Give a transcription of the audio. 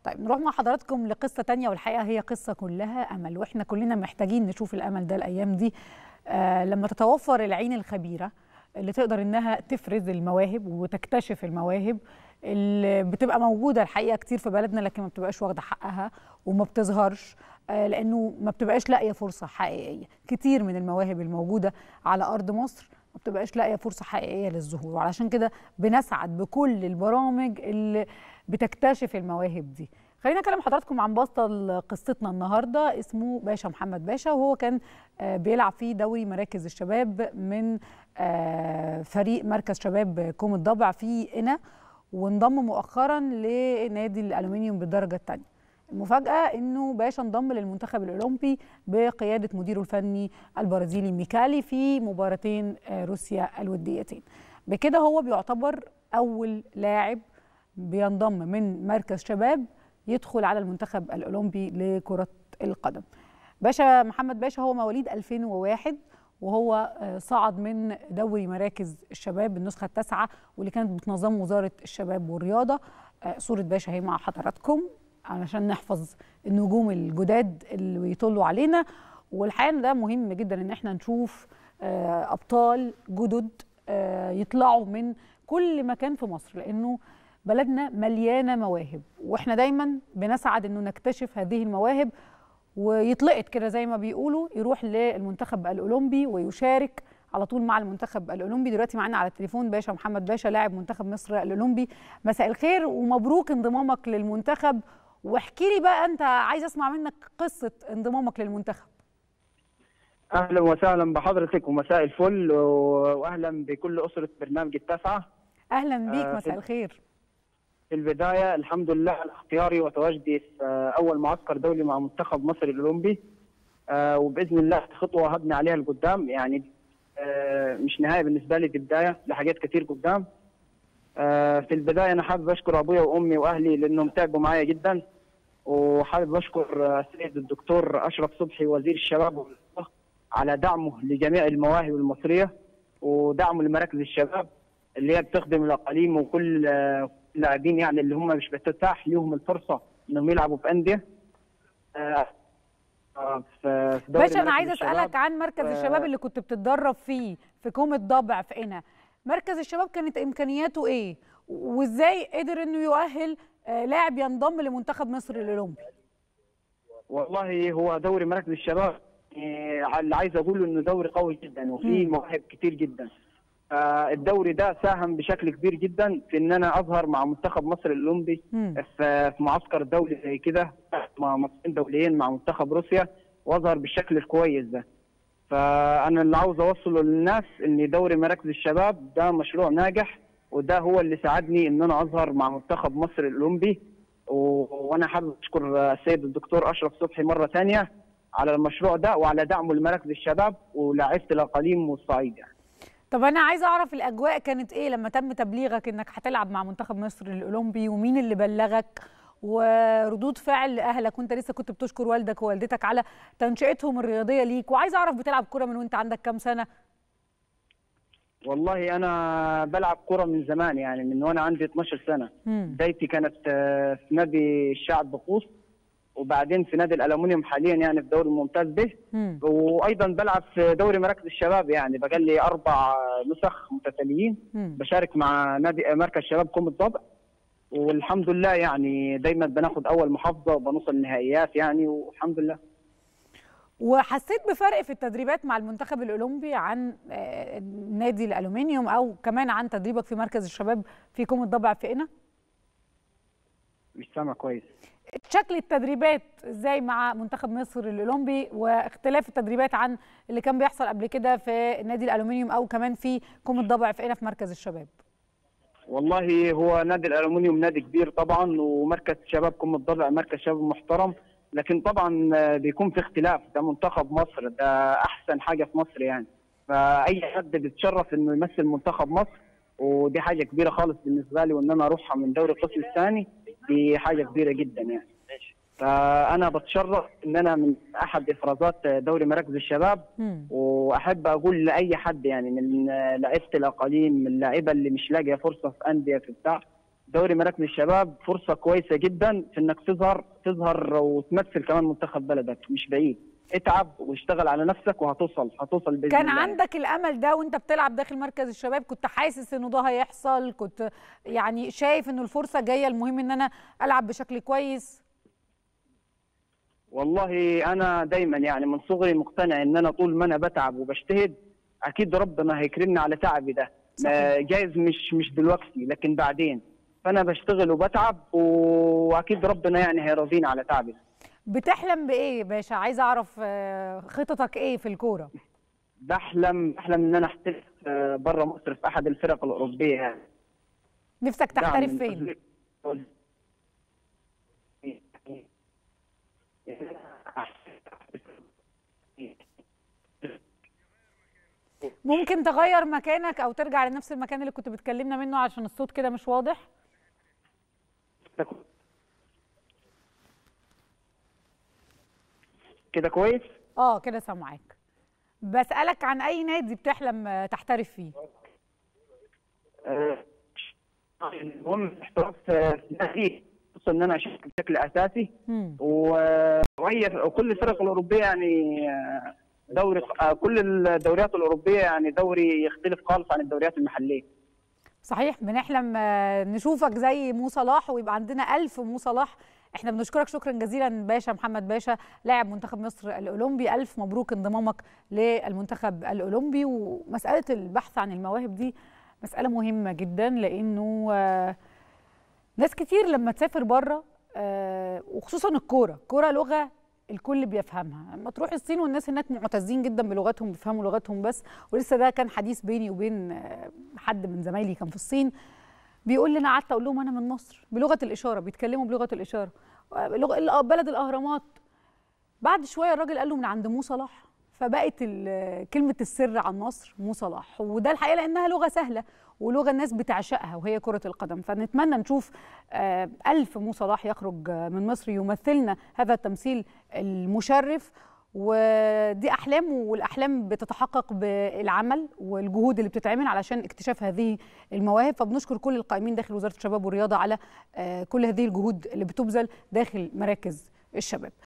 طيب نروح مع حضراتكم لقصة تانية والحقيقة هي قصة كلها أمل وإحنا كلنا محتاجين نشوف الأمل ده الأيام دي آه لما تتوفر العين الخبيرة اللي تقدر إنها تفرز المواهب وتكتشف المواهب اللي بتبقى موجودة الحقيقة كتير في بلدنا لكن ما بتبقاش واخدة حقها وما بتظهرش آه لأنه ما بتبقاش لاقية فرصة حقيقية كتير من المواهب الموجودة على أرض مصر ما بتبقاش لاقيه فرصه حقيقيه للظهور وعلشان كده بنسعد بكل البرامج اللي بتكتشف المواهب دي خلينا اكلم حضراتكم عن بطل قصتنا النهارده اسمه باشا محمد باشا وهو كان بيلعب في دوري مراكز الشباب من فريق مركز شباب كوم الضبع في قنا وانضم مؤخرا لنادي الالومنيوم بالدرجه الثانيه المفاجأة أنه باشا انضم للمنتخب الأولمبي بقيادة مديره الفني البرازيلي ميكالي في مباراتين روسيا الوديتين بكده هو بيعتبر أول لاعب بينضم من مركز شباب يدخل على المنتخب الأولمبي لكرة القدم باشا محمد باشا هو مواليد 2001 وهو صعد من دوري مراكز الشباب النسخة التاسعة واللي كانت بتنظمه وزارة الشباب والرياضة صورة باشا هي مع حضراتكم علشان نحفظ النجوم الجداد اللي بيطلوا علينا والحقيقه ده مهم جدا ان احنا نشوف ابطال جدد يطلعوا من كل مكان في مصر لانه بلدنا مليانه مواهب واحنا دايما بنسعد انه نكتشف هذه المواهب ويطلقت كده زي ما بيقولوا يروح للمنتخب الاولمبي ويشارك على طول مع المنتخب الاولمبي دلوقتي معانا على التليفون باشا محمد باشا لاعب منتخب مصر الاولمبي مساء الخير ومبروك انضمامك للمنتخب واحكي لي بقى انت عايز اسمع منك قصه انضمامك للمنتخب اهلا وسهلا بحضرتك ومساء الفل واهلا بكل اسره برنامج التاسعه اهلا بيك آه مساء الخير في البدايه الحمد لله على اختياري وتواجدي في اول معسكر دولي مع منتخب مصر الاولمبي آه وباذن الله خطوه هبني عليها لقدام يعني آه مش نهايه بالنسبه لي دي بدايه لحاجات كتير قدام في البدايه انا حابب اشكر ابويا وامي واهلي لانهم تعبوا معايا جدا وحابب اشكر السيد الدكتور اشرف صبحي وزير الشباب والرياضه على دعمه لجميع المواهب المصريه ودعمه لمراكز الشباب اللي هي بتخدم الاقاليم وكل اللاعبين يعني اللي هم مش بتتاح لهم الفرصه انهم يلعبوا في انديه في باشا انا عايز اسالك عن مركز و... الشباب اللي كنت بتتدرب فيه في كوم الضبع في قنا مركز الشباب كانت امكانياته ايه وازاي قدر انه يؤهل لاعب ينضم لمنتخب مصر الاولمبي والله هو دوري مراكز الشباب اللي عايز اقوله انه دوري قوي جدا وفيه مواهب كتير جدا الدوري ده ساهم بشكل كبير جدا في ان انا اظهر مع منتخب مصر الاولمبي في معسكر دولي زي كده مع ماتشين دوليين مع منتخب روسيا واظهر بالشكل الكويس ده فانا اللي عاوز اوصله للناس ان دوري مراكز الشباب ده مشروع ناجح وده هو اللي ساعدني ان انا اظهر مع منتخب مصر الاولمبي و... وانا حابب اشكر السيد الدكتور اشرف صبحي مره ثانيه على المشروع ده وعلى دعمه لمراكز الشباب ولاعيبه الاقاليم والصعيد يعني. طب انا عايزه اعرف الاجواء كانت ايه لما تم تبليغك انك هتلعب مع منتخب مصر الاولمبي ومين اللي بلغك وردود فعل اهلك وانت لسه كنت بتشكر والدك ووالدتك على تنشئتهم الرياضيه ليك وعايزه اعرف بتلعب كوره من وانت عندك كام سنه والله انا بلعب كوره من زمان يعني من وانا عندي 12 سنه بدايتي كانت في نادي الشعب بقوس وبعدين في نادي الالومنيوم حاليا يعني في دوري الممتاز به وايضا بلعب في دوري مراكز الشباب يعني بقى لي اربع نسخ متتاليين بشارك مع نادي مركز شباب كوم الضبع والحمد لله يعني دايما بناخد اول محافظه وبنوصل النهائيات يعني والحمد لله وحسيت بفرق في التدريبات مع المنتخب الاولمبي عن نادي الالومنيوم او كمان عن تدريبك في مركز الشباب في كوم الضبع في قنا مش سامع كويس شكل التدريبات ازاي مع منتخب مصر الاولمبي واختلاف التدريبات عن اللي كان بيحصل قبل كده في نادي الالومنيوم او كمان في كوم الضبع في قنا في مركز الشباب والله هو نادي الالومنيوم نادي كبير طبعا ومركز شباب كوم الضبع مركز شباب محترم لكن طبعا بيكون في اختلاف ده منتخب مصر ده احسن حاجه في مصر يعني فاي حد بيتشرف انه يمثل منتخب مصر ودي حاجه كبيره خالص بالنسبه لي وان انا اروحها من دوري القسم الثاني دي حاجه كبيره جدا يعني فانا بتشرف ان انا من احد افرازات دوري مراكز الشباب مم. واحب اقول لاي حد يعني من لعيبه الاقاليم من اللعيبه اللي مش لاقيه فرصه في انديه في بتاع دوري مراكز الشباب فرصه كويسه جدا في انك تظهر تظهر وتمثل كمان منتخب بلدك مش بعيد اتعب واشتغل على نفسك وهتوصل هتوصل باذن كان الله عندك الامل ده وانت بتلعب داخل مركز الشباب كنت حاسس انه ده هيحصل كنت يعني شايف انه الفرصه جايه المهم ان انا العب بشكل كويس والله انا دايما يعني من صغري مقتنع ان انا طول ما انا بتعب وبجتهد اكيد ربنا هيكرمني على تعبي ده صحيح. آه، جايز مش مش دلوقتي لكن بعدين فانا بشتغل وبتعب واكيد ربنا يعني هيرضيني على تعبي بتحلم بايه يا باشا عايزه اعرف آه، خططك ايه في الكوره بحلم بحلم ان انا احترف بره مصر في احد الفرق الاوروبيه يعني نفسك دعم تحترف من فين أجل- ممكن تغير مكانك او ترجع لنفس المكان اللي كنت بتكلمنا منه عشان الصوت كده مش واضح كده كويس اه كده سامعاك بسالك عن اي نادي بتحلم آه، تحترف فيه آه، المهم الاحتراف في نادي خصوصا ان انا اشارك بشكل اساسي مم. و- وهي وكل الفرق الاوروبيه يعني آه، دوري آه، كل الدوريات الاوروبيه يعني دوري يختلف خالص عن الدوريات المحليه صحيح بنحلم آه، نشوفك زي مو صلاح ويبقى عندنا ألف مو صلاح احنا بنشكرك شكرا جزيلا باشا محمد باشا لاعب منتخب مصر الأولمبي ألف مبروك انضمامك للمنتخب الأولمبي ومسألة البحث عن المواهب دي مسألة مهمة جدا لأنه آه، ناس كتير لما تسافر بره آه، وخصوصا الكورة الكورة لغة الكل بيفهمها لما تروح الصين والناس هناك معتزين جدا بلغتهم بيفهموا لغتهم بس ولسه ده كان حديث بيني وبين آه، حد من زمايلي كان في الصين بيقول لي انا قعدت اقول لهم انا من مصر بلغه الاشاره بيتكلموا بلغه الاشاره آه، لغه الأ- بلد الاهرامات بعد شويه الراجل قال له من عند مو صلاح فبقت ال- كلمه السر عن مصر مو صلاح وده الحقيقه لانها لغه سهله ولغه الناس بتعشقها وهي كره القدم فنتمنى نشوف آه، ألف مو صلاح يخرج آه، من مصر يمثلنا هذا التمثيل المشرف ودي احلام والاحلام بتتحقق بالعمل والجهود اللي بتتعمل علشان اكتشاف هذه المواهب فبنشكر كل القائمين داخل وزاره الشباب والرياضه على آه، كل هذه الجهود اللي بتبذل داخل مراكز الشباب